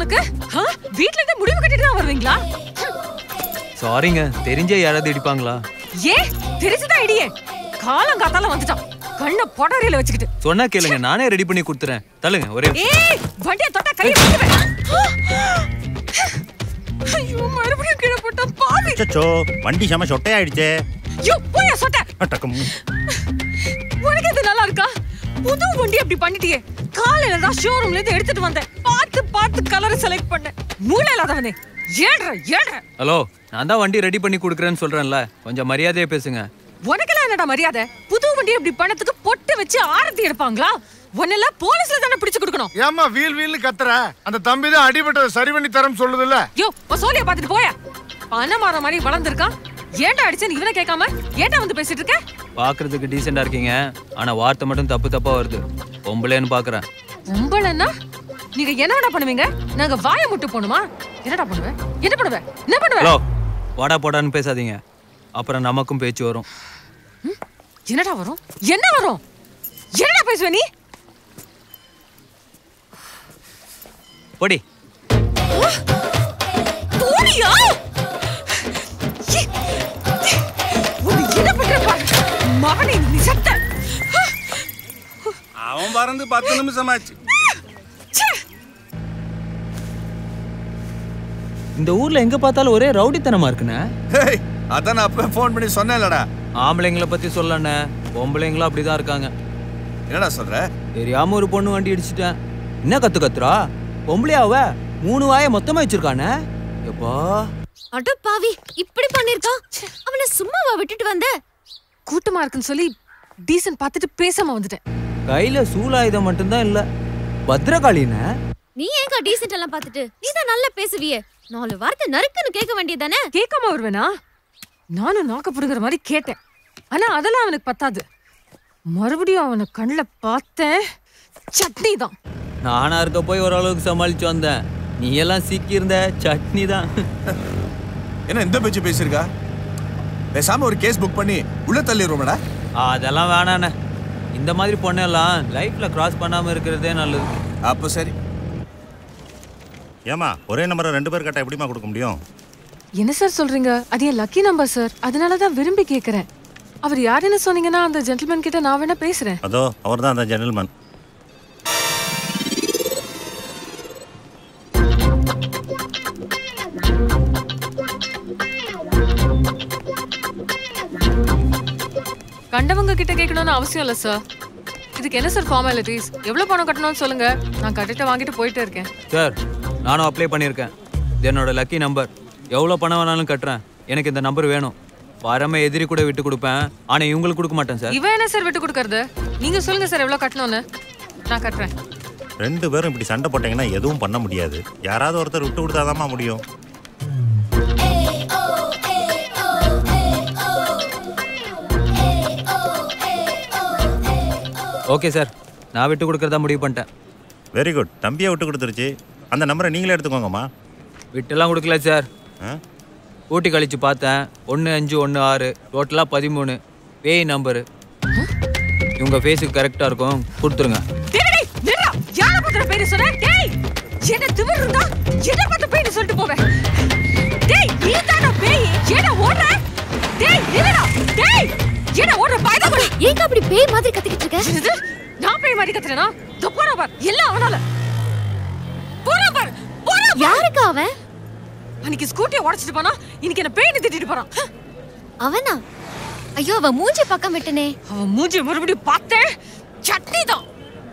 உனக்கு ஆ? வீட்ல இருந்து முடிவு கட்டிட்டு தான் வருவீங்களா சாரிங்க தெரிஞ்சே யாராவது இடிப்பாங்களா ஏ தெரிஞ்சுதான் இடியே காலம் காத்தால வந்துட்டான் கண்ணை பொடரையில வச்சுக்கிட்டு சொன்னா கேளுங்க நானே ரெடி பண்ணி கொடுத்துறேன் தள்ளுங்க ஒரே ஏய் வண்டியை தொட்டா கையை விட்டுவேன் ஐயோ மறுபடியும் கீழே போட்ட பாவி அச்சோ வண்டி செம சொட்டையாயிடுச்சே ஐயோ போயா சொட்ட டக்கும் உனக்கு இது நல்லா இருக்கா புது வண்டி அப்படி பண்ணிட்டியே காலையில தான் ஷோரூம்ல இருந்து எடுத்துட்டு வந்தேன் பார்த்து பார்த்து கலர் செலக்ட் பண்ணேன் மூளை இல்லாதவனே ஏழ்ற ஏழ்ற ஹலோ நான் தான் வண்டி ரெடி பண்ணி கொடுக்குறேன்னு சொல்றேன்ல கொஞ்சம் மரியாதையா பேசுங்க உனக்கெல்லாம் என்னடா மரியாதை புது வண்டி இப்படி பண்ணதுக்கு பொட்டு வச்சு ஆரத்தி எடுப்பாங்களா உன்னெல்லாம் போலீஸ்ல தானே பிடிச்சு கொடுக்கணும் ஏம்மா வீல் வீல்னு கத்துற அந்த தம்பி தான் அடிபட்டதை சரி பண்ணி தரேன்னு சொல்லுதுல்ல யோ உன் சோழிய பாத்துட்டு போயா பணமாற மாதிரி வளர்ந்துருக்கான் ஏன்டா அடிச்சேன்னு இவனை கேட்காம ஏன்டா வந்து பேசிட்டு இருக்க பாக்குறதுக்கு டீசெண்டா இருக்கீங்க ஆனா வார்த்தை மட்டும் தப்பு தப்பா வருது பொம்பளைன்னு பாக்குறேன் உம்பளன்னா நீங்க என்னடா பண்ணுவீங்க நாங்க வாயை முட்டு போணுமா என்னடா பண்ணுவேன் என்ன பண்ணுவேன் என்ன பண்ணுவேன் ஹலோ வாடா போடான்னு பேசாதீங்க அப்புறம் நமக்கும் பேச்சு வரும் என்னடா வரும் என்ன வரும் என்னடா பேசுவ நீ போடி போடியா ஏ, உன்னை என்ன பண்ற பாரு மகனே நீ செத்த அவன் பறந்து பத்து நிமிஷம் ஆச்சு ச்சே. இந்த ஊர்ல எங்க பார்த்தாலும் ஒரே ரவுடித்தனமா இருக்குண்ணே ஹேய், அதான் நான் அப்ப ஃபோன் பண்ணி சொன்னேன்லடா ஆம்பளைங்களை பத்தி சொல்லண்ணே பொம்பளைங்களும் அப்படிதான் இருக்காங்க என்னடா சொல்ற தெரியாம ஒரு பொண்ணு வண்டி அடிச்சிட்டேன் என்ன கத்து கத்துறா பொம்பளையாவ மூணு வாயை மொத்தமா வச்சிருக்கானே எப்பா அட பாவி இப்படி பண்ணிருக்கான் அவனை சும்மாவா விட்டுட்டு வந்த கூட்டமா இருக்குன்னு சொல்லி டீசன்ட் பார்த்துட்டு பேசாம வந்துட்டேன் கையில சூலாயுதம் மட்டும்தான் இல்ல பத்ரகாளின்னு நீ ஏங்க டீசென்ட் எல்லாம் பார்த்துட்டு நீ தான் நல்லா பேசுவியே நாலு வார்த்தை நறுக்குன்னு கேட்க வேண்டியதானே கேட்காம வருவேனா நானும் நாக்க புடுங்குற மாதிரி கேட்டேன் ஆனா அதெல்லாம் அவனுக்கு பத்தாது மறுபடியும் அவனை கண்ணில் பார்த்தேன் சட்னி தான் நானா இருக்க போய் ஓரளவுக்கு சமாளிச்சு வந்தேன் நீ எல்லாம் சிக்கி இருந்த சட்னி தான் என்ன இந்த பேச்சு பேசியிருக்கா பேசாம ஒரு கேஸ் புக் பண்ணி உள்ள தள்ளிடுவோம்டா அதெல்லாம் வேணாண்ணே இந்த மாதிரி பொண்ணெல்லாம் லைஃப்ல கிராஸ் பண்ணாம இருக்கிறதே நல்லது அப்போ சரி ஏமா ஒரே நம்பரை ரெண்டு பேர் கட்ட எப்படிமா கொடுக்க முடியும் என்ன சார் சொல்றீங்க அது என் லக்கி நம்பர் சார் அதனால தான் விரும்பி கேட்குறேன் அவர் யாருன்னு சொன்னீங்கன்னா அந்த ஜென்டில்மேன் கிட்ட நான் வேணா பேசுறேன் அதோ அவர் தான் அந்த ஜென்டில்மேன் கண்டவங்க கிட்ட கேட்கணும்னு அவசியம் இல்லை சார் இதுக்கு என்ன சார் ஃபார்மாலிட்டிஸ் எவ்வளோ பணம் கட்டணும்னு சொல்லுங்க நான் கட்டிட்டு வாங்கிட்டு போயிட்டே இருக்கேன் சார் நானும் அப்ளை பண்ணியிருக்கேன் இது என்னோட லக்கி நம்பர் எவ்வளோ பணம் வேணாலும் கட்டுறேன் எனக்கு இந்த நம்பர் வேணும் பரம எதிரி கூட விட்டு கொடுப்பேன் ஆனால் இவங்களுக்கு கொடுக்க மாட்டேன் சார் இவன் என்ன சார் விட்டு கொடுக்கறது நீங்க சொல்லுங்க சார் எவ்வளோ கட்டணும்னு நான் கட்டுறேன் ரெண்டு பேரும் இப்படி சண்டை போட்டீங்கன்னா எதுவும் பண்ண முடியாது யாராவது ஒருத்தர் விட்டு கொடுத்தாதாம்மா முடியும் ஓகே சார் நான் விட்டு கொடுக்கறதா முடிவு பண்ணிட்டேன் வெரி குட் தம்பியை விட்டு கொடுத்துருச்சு அந்த நம்பரை நீங்களே எடுத்துக்கோங்கம்மா விட்டெல்லாம் கொடுக்கல சார் ஆ? ஊட்டி கழிச்சு பார்த்தேன் ஒன்று அஞ்சு ஒன்று ஆறு டோட்டலாக பதிமூணு பேய் நம்பரு இவங்க ஃபேஸுக்கு கரெக்டாக இருக்கும் கொடுத்துருங்க டேய், டேய், நில்றா. யாரை பார்த்து பேரு சொன்ன? டேய், என்ன திமிரு இருந்தா என்ன பார்த்து பேய்னு சொல்லிட்டு போவேன். டேய், நீதானா பேய்? ஏன்டா ஓடுற? டேய், நில்லுடா. டேய், ஏன்டா ஓடுற? பயந்தவனே. ஏங்க அப்படி பேய் மாதிரி கத்திக்கிட்டு இருக்க என்னது? நான் பேய் மாதிரி கத்துறேனா? இதோ போறா பார். எல்லாம் அவனால. போறா பார். போறா பார். யாருக்கு அவன் அன்னைக்கு ஸ்கூட்டியை உடைச்சிட்டு போனா இன்னைக்கு என்ன பேய்னு திட்டிட்டு போறான் ஹ, அவனா ஐயோ அவன் மூஞ்சி பக்கம் விட்டனே அவன் மூஞ்சி மறுபடியும் பார்த்தேன் சட்னி தான்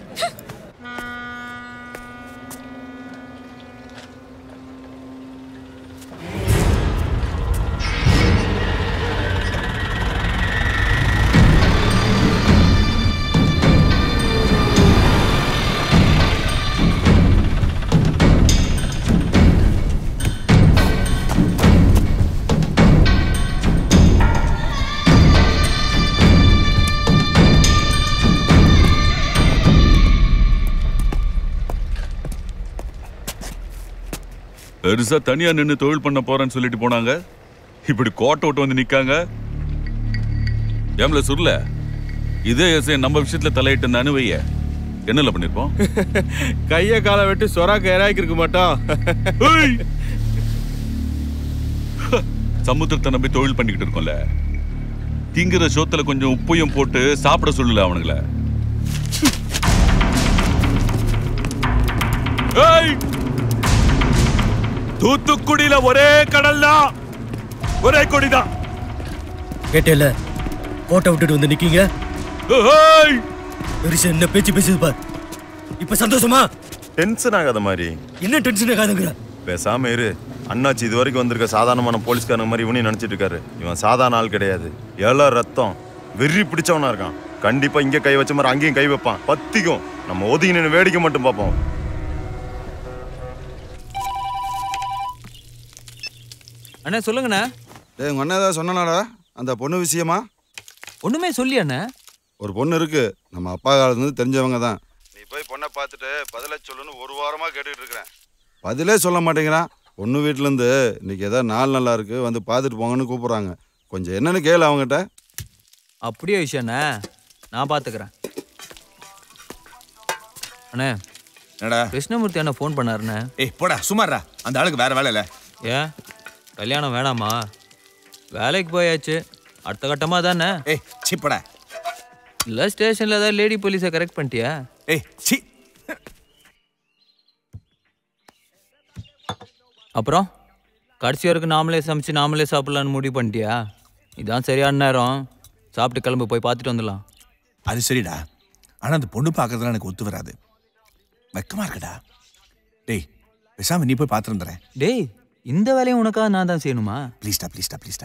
பெருசா தனியா நின்னு தொழில் பண்ண போறேன்னு சொல்லிட்டு போனாங்க இப்படி கோட்டை விட்டு வந்து நிக்காங்க ஏம்ல சுருல இதே எஸ்ஐ நம்ம விஷயத்துல தலையிட்டு இருந்தானு வைய என்னல பண்ணிருப்போம் கைய காலை வெட்டி சொராக்க இறாக்கி இருக்க மாட்டோம் ஏய்! சமுத்திரத்தை நம்பி தொழில் பண்ணிக்கிட்டு இருக்கோம்ல திங்கிற சோத்துல கொஞ்சம் உப்பையும் போட்டு சாப்பிட சொல்லல அவனுங்கள ஏய்! தூத்துக்குடியில ஒரே கடல் தான் ஒரே கொடிதான் கேட்டேல கோட்டை விட்டுட்டு வந்து நிக்கீங்க ஏய்! பெருசா என்ன பேச்சு பேசுது பார் இப்ப சந்தோஷமா டென்ஷன் ஆகாத மாதிரி என்ன டென்ஷன் ஆகாதுங்கிற பேசாம இரு அண்ணாச்சி இது வரைக்கும் வந்திருக்க சாதாரணமான போலீஸ்காரங்க மாதிரி இவனையும் நினைச்சிட்டு இருக்காரு இவன் சாதாரண ஆள் கிடையாது ஏழை ரத்தம் வெறி பிடிச்சவனா இருக்கான் கண்டிப்பா இங்க கை வச்ச மாதிரி அங்கேயும் கை வைப்பான் பத்திக்கும் நம்ம ஒதுங்கி நின்று வேடிக்கை மட்டும் பார்ப்போம் அண்ணே சொல்லுங்கண்ணே டேய் உங்க அண்ணன் ஏதாவது சொன்னாடா அந்த பொண்ணு விஷயமா ஒண்ணுமே சொல்லி அண்ணே ஒரு பொண்ணு இருக்கு நம்ம அப்பா காலத்துலேருந்து தெரிஞ்சவங்க தான் நீ போய் பொண்ணை பார்த்துட்டு பதில சொல்லுன்னு ஒரு வாரமா கேட்டுட்டு இருக்கிறேன் பதிலே சொல்ல மாட்டேங்கிறான் பொண்ணு வீட்டிலேருந்து இன்னைக்கு ஏதாவது நாள் நல்லா இருக்கு வந்து பார்த்துட்டு போங்கன்னு கூப்பிடுறாங்க கொஞ்சம் என்னன்னு கேளு அவங்ககிட்ட அப்படியே விஷயண்ணே நான் பாத்துக்கிறேன் அண்ணே என்னடா கிருஷ்ணமூர்த்தி அண்ணா ஃபோன் பண்ணாருண்ணே ஏய் போடா சுமாரா அந்த ஆளுக்கு வேற வேலை இல்ல ஏன் கல்யாணம் வேணாமா வேலைக்கு போயாச்சு அடுத்த கட்டமா தானே ஏய் சிப்படா இல்லை ஸ்டேஷனில் ஏதாவது லேடி போலீஸை கரெக்ட் பண்ணிட்டியா ஏய் சி அப்புறம் கடைசி வரைக்கும் நாமளே சமைச்சு நாமளே சாப்பிடலான்னு முடிவு பண்ணிட்டியா இதான் சரியான நேரம் சாப்பிட்டு கிளம்பு போய் பார்த்துட்டு வந்துடலாம் அது சரிடா ஆனா அந்த பொண்ணு பார்க்கறதுலாம் எனக்கு ஒத்து வராது வெக்கமா இருக்குடா டேய் பேசாம நீ போய் பார்த்துருந்துறேன் டேய் இந்த வேலையும் உனக்காக நான் தான் செய்யணுமா ப்ளீஸ்டா ப்ளீஸ்டா ப்ளீஸ்டா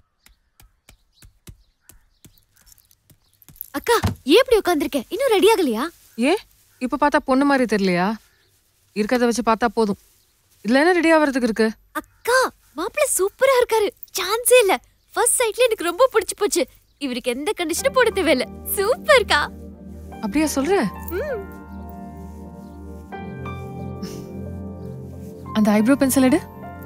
அக்கா ஏன் இப்படி உட்காந்துருக்க இன்னும் ரெடி ஆகலையா ஏ இப்ப பார்த்தா பொண்ணு மாதிரி தெரியலையா இருக்கிறத வச்சு பார்த்தா போதும் இதுல என்ன ரெடி ஆகிறதுக்கு இருக்கு அக்கா மாப்பிள்ள சூப்பரா இருக்காரு சான்ஸே இல்ல ஃபர்ஸ்ட் சைட்ல எனக்கு ரொம்ப பிடிச்சு போச்சு இவருக்கு எந்த கண்டிஷனும் போட தேவையில்ல சூப்பர்க்கா அப்படியா சொல்ற அந்த ஐப்ரோ பென்சில் எடு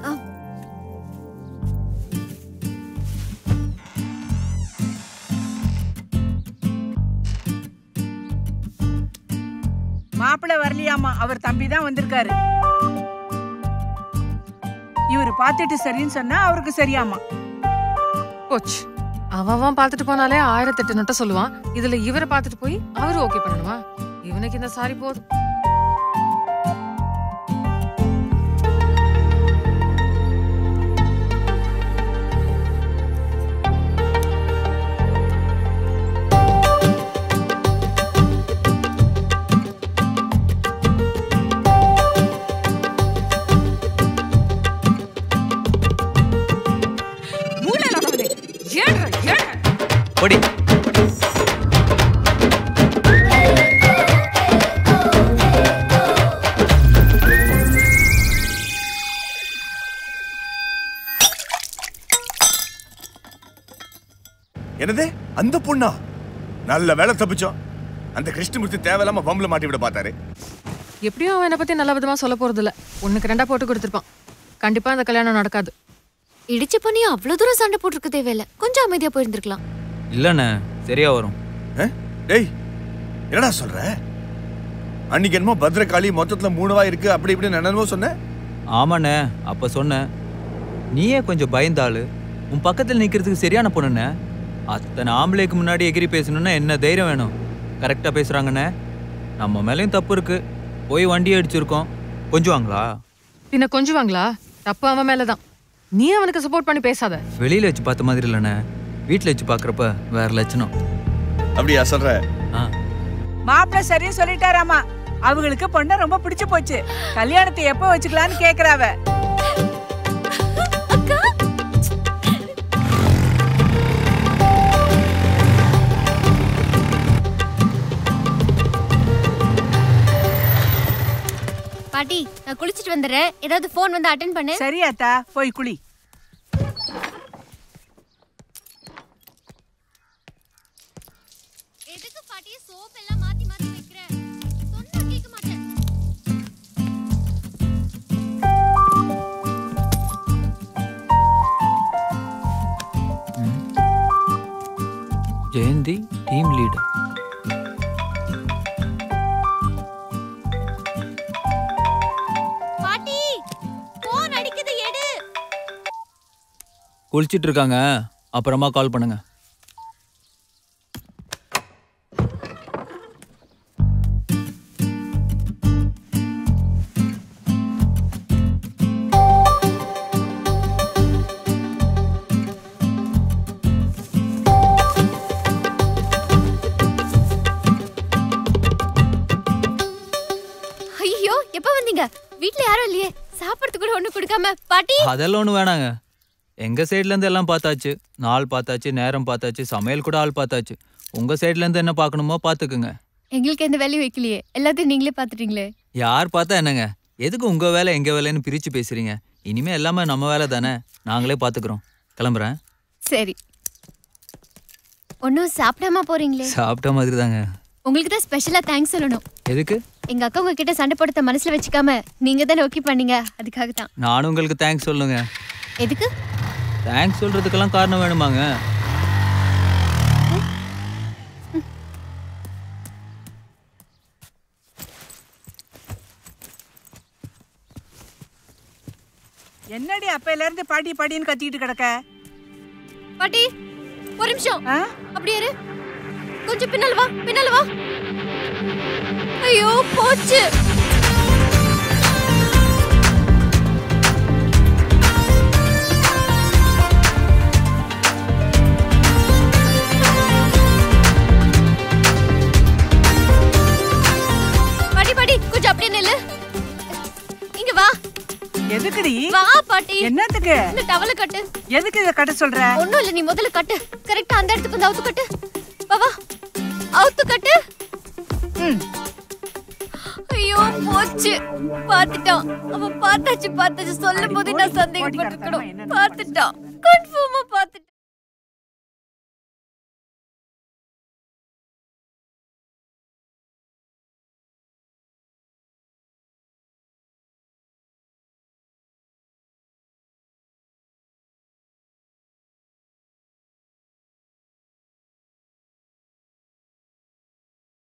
மாப்பிள்ளை வரலையாமா அவர் தம்பி தான் வந்திருக்காரு இவர் பார்த்துட்டு சரின்னு சொன்னா அவருக்கு சரியாமா போச்சு அவன் பார்த்துட்டு போனாலே ஆயிரத்தெட்டு நொட்ட சொல்லுவான் இதுல இவரை பார்த்துட்டு போய் அவரு ஓகே பண்ணணுமா இவனுக்கு இந்த சாரி போதும் மூளை இல்லாதவனே ஏழ்ற ஏழ்ற படி என்னது அந்த பொண்ணா நல்ல வேலை தப்பிச்சோம் அந்த கிருஷ்ணமூர்த்தி தேவையில்லாம பம்புல மாட்டி விட பார்த்தாரு எப்படியும் அவன் என்னை பத்தி நல்ல விதமா சொல்ல போறது இல்ல ஒண்ணுக்கு ரெண்டா போட்டு கொடுத்துருப்பான் கண்டிப்பா இந்த கல்யாணம் நடக்காது இடிச்ச பொண்ணியும் அவ்வளவு தூரம் சண்டை போட்டிருக்க தேவையில்ல கொஞ்சம் அமைதியா போயிருந்திருக்கலாம் இல்லைண்ணே சரியா வரும் டேய் என்னடா சொல்ற அன்னைக்கு என்னமோ பத்ரகாளி மொத்தத்துல மூணுவா இருக்கு அப்படி இப்படி என்னமோ சொன்ன ஆமாண்ணே அப்போ சொன்னேன் நீயே கொஞ்சம் பயந்தாளு உன் பக்கத்தில் நிற்கிறதுக்கு சரியான பொண்ணுண்ணே அத்தனை ஆம்பளைக்கு முன்னாடி எகிரி பேசணுன்னா என்ன தைரியம் வேணும் கரெக்டாக பேசுகிறாங்கண்ணே நம்ம மேலேயும் தப்பு இருக்கு போய் வண்டி அடிச்சிருக்கோம் கொஞ்சுவாங்களா பின்ன கொஞ்சுவாங்களா தப்பு அவன் மேலதான் நீ அவனுக்கு சப்போர்ட் பண்ணி பேசாத வெளியில் வச்சு பார்த்த மாதிரி இல்லைண்ணே வீட்டில் வச்சு பார்க்குறப்ப வேற லட்சணம் அப்படியா சொல்ற ஆ மாப்பிள்ளை சரியா சொல்லிட்டாராமா அவங்களுக்கு பொண்ணு ரொம்ப பிடிச்சு போச்சு கல்யாணத்தை எப்போ வச்சுக்கலாம்னு கேக்குறாவ பாட்டி நான் குளிச்சிட்டு வந்துடுறேன் ஏதாவது ஃபோன் வந்து அட்டென்ட் பண்ணு சரி அத்தா போய் குளி எதுக்கு பாட்டி சோப் எல்லாம் மாத்தி மாத்தி வைக்கிற சொன்னா கேட்க மாட்டேன் ஜெயந்தி டீம் லீடர் குளிச்சிட்டு இருக்காங்க அப்புறமா கால் பண்ணுங்க ஐயோ எப்ப வந்தீங்க வீட்ல யாரும் இல்லையே சாப்பிடறதுக்கு கூட ஒண்ணு கொடுக்காம பாட்டி அதெல்லாம் ஒன்றும் வேணாங்க எங்க சைடுல இருந்து எல்லாம் பார்த்தாச்சு நாள் பார்த்தாச்சு நேரம் பார்த்தாச்சு சமையல் கூட ஆள் பார்த்தாச்சு உங்க சைடுல இருந்து என்ன பார்க்கணுமோ பார்த்துக்குங்க எங்களுக்கு எந்த வேலையும் வைக்கலையே எல்லாத்தையும் நீங்களே பாத்துட்டீங்களே யார் பார்த்தா என்னங்க எதுக்கு உங்க வேலை எங்க வேலைன்னு பிரிச்சு பேசுறீங்க இனிமே எல்லாமே நம்ம வேலை தானே நாங்களே பார்த்துக்குறோம் கிளம்புறேன் சரி ஒன்னும் சாப்பிடாம போறீங்களே சாப்பிட்ட மாதிரி தாங்க உங்களுக்கு தான் ஸ்பெஷலா தேங்க்ஸ் சொல்லணும் எதுக்கு எங்க அக்கா உங்ககிட்ட சண்டை போடுறத மனசுல வச்சுக்காம நீங்க தானே ஓகே பண்ணீங்க அதுக்காக தான் நானும் உங்களுக்கு தேங்க்ஸ் சொல்லுங்க எதுக்கு தேங்க்ஸ் சொல்றதுக்கெல்லாம் காரணம் வேணுமாங்க என்னடி அப்பையில இருந்து பாட்டி பாட்டின்னு கத்திக்கிட்டு கிடக்க பாட்டி ஒரு நிமிஷம் அப்படியே இரு கொஞ்சம் பின்னால வா பின்னால வா ஐயோ போச்சு பாட்டி பாட்டி கொஞ்சம் அப்படியே நில்லு இங்க வா எதுக்குடி வா பாட்டி என்னத்துக்கு இந்த டவல கட்டு எதுக்கு இதை கட்ட சொல்ற ஒண்ணும் இல்ல நீ முதல்ல கட்டு கரெக்டா அந்த இடத்துக்கு வந்து அவுத்து கட்டு வா வா அவுத்து கட்டு ஐயோ போச்சு பாத்துட்டான் அவன் பார்த்தாச்சு பார்த்தாச்சு சொல்லும் போது நான் சந்தேகப்பட்டுக்கணும் பார்த்துட்டான்